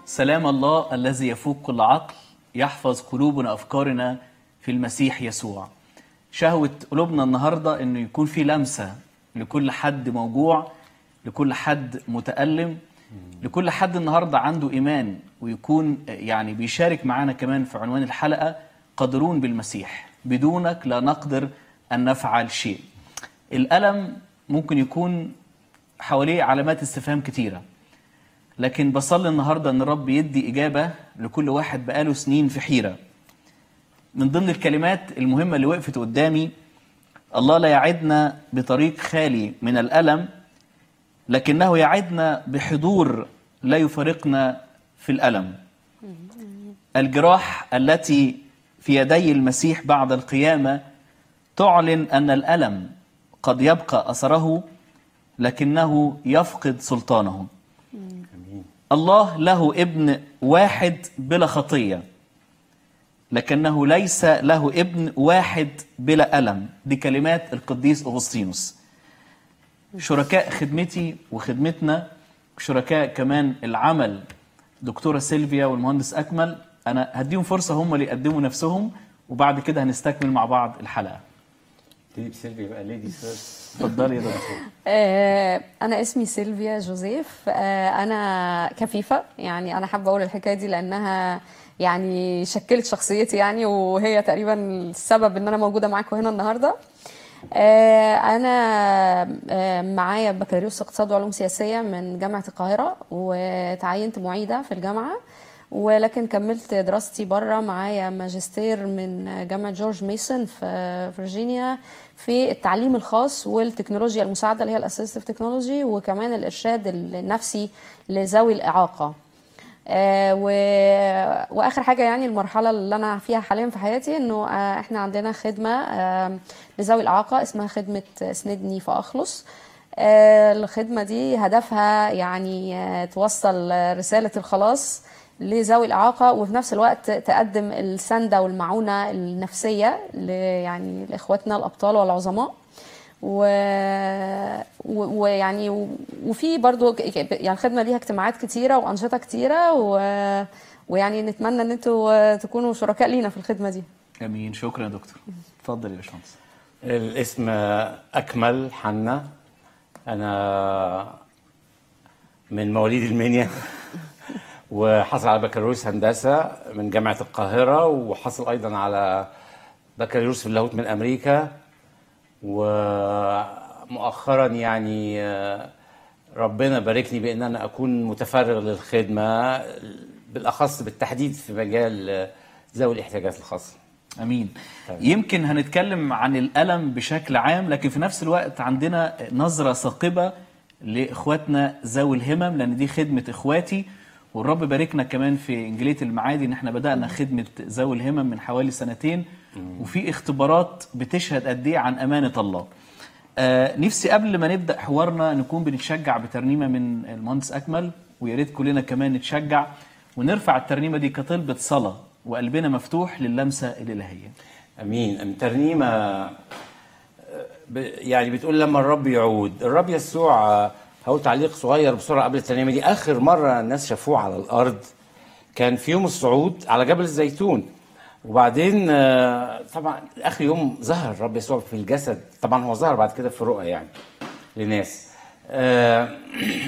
سلام الله الذي يفوق كل عقل يحفظ قلوبنا أفكارنا في المسيح يسوع شهوة قلوبنا النهاردة أنه يكون في لمسة لكل حد موجوع لكل حد متألم لكل حد النهاردة عنده إيمان ويكون يعني بيشارك معانا كمان في عنوان الحلقة قادرون بالمسيح بدونك لا نقدر أن نفعل شيء الألم ممكن يكون حواليه علامات استفهام كتيرة لكن بصلي النهاردة أن الرب يدي إجابة لكل واحد بقاله سنين في حيرة من ضمن الكلمات المهمة اللي وقفت قدامي الله لا يعدنا بطريق خالي من الألم لكنه يعدنا بحضور لا يفارقنا في الألم الجراح التي في يدي المسيح بعد القيامة تعلن أن الألم قد يبقى أثره لكنه يفقد سلطانه الله له ابن واحد بلا خطية لكنه ليس له ابن واحد بلا ألم دي كلمات القديس أغسطينوس شركاء خدمتي وخدمتنا شركاء كمان العمل دكتورة سيلفيا والمهندس أكمل أنا هديهم فرصة هم اللي يقدموا نفسهم وبعد كده هنستكمل مع بعض الحلقة تجيب سيلفي بقى ليدي فيرست اتفضلي يا دكتور آه، أنا اسمي سيلفيا جوزيف آه، أنا كفيفة يعني أنا حابة أقول الحكاية دي لأنها يعني شكلت شخصيتي يعني وهي تقريبا السبب إن أنا موجودة معاكم هنا النهاردة آه، أنا آه، معايا بكالوريوس اقتصاد وعلوم سياسية من جامعة القاهرة وتعينت معيدة في الجامعة ولكن كملت دراستي بره معايا ماجستير من جامعة جورج ميسون في فرجينيا في التعليم الخاص والتكنولوجيا المساعدة اللي هي الاسيستيف تكنولوجي وكمان الإرشاد النفسي لذوي الإعاقة آه و... واخر حاجه يعني المرحله اللي انا فيها حاليا في حياتي انه آه احنا عندنا خدمه آه لذوي الاعاقه اسمها خدمه اسندني فاخلص آه الخدمه دي هدفها يعني آه توصل رساله الخلاص لذوي الاعاقه وفي نفس الوقت تقدم السنده والمعونه النفسيه ل- يعني لاخواتنا الابطال والعظماء و... و- ويعني و... وفي برضو ك- ك- يعني الخدمه ليها اجتماعات كتيره وانشطه كتيره و... ويعني نتمنى ان انتوا تكونوا شركاء لينا في الخدمه دي امين شكرا يا دكتور اتفضل يا باشمهندس الاسم أكمل حنا أنا من مواليد المنيا وحصل على بكالوريوس هندسة من جامعة القاهرة وحصل أيضا على بكالوريوس في اللاهوت من أمريكا ومؤخرا يعني آه، ربنا باركني بأن أنا أكون متفرغ للخدمة بالأخص بالتحديد في مجال آه، ذوي الاحتياجات الخاصة امين يمكن هنتكلم عن الالم بشكل عام لكن في نفس الوقت عندنا نظره ثاقبه لاخواتنا ذوي الهمم لان دي خدمه اخواتي والرب باركنا كمان في انجيليه المعادي ان احنا بدانا خدمه ذوي الهمم من حوالي سنتين وفي اختبارات بتشهد قد ايه عن امانه الله آه نفسي قبل ما نبدا حوارنا نكون بنتشجع بترنيمه من المهندس اكمل ويا ريت كلنا كمان نتشجع ونرفع الترنيمه دي كطلبه صلاه وقلبنا مفتوح للمسه الالهيه امين ترنيمه ب- يعني بتقول لما الرب يعود الرب يسوع هقول تعليق صغير بسرعه قبل الترنيمه دي اخر مره الناس شافوه على الارض كان في يوم الصعود على جبل الزيتون وبعدين آه، طبعا اخر يوم ظهر الرب يسوع في الجسد طبعا هو ظهر بعد كده في رؤى يعني لناس آه،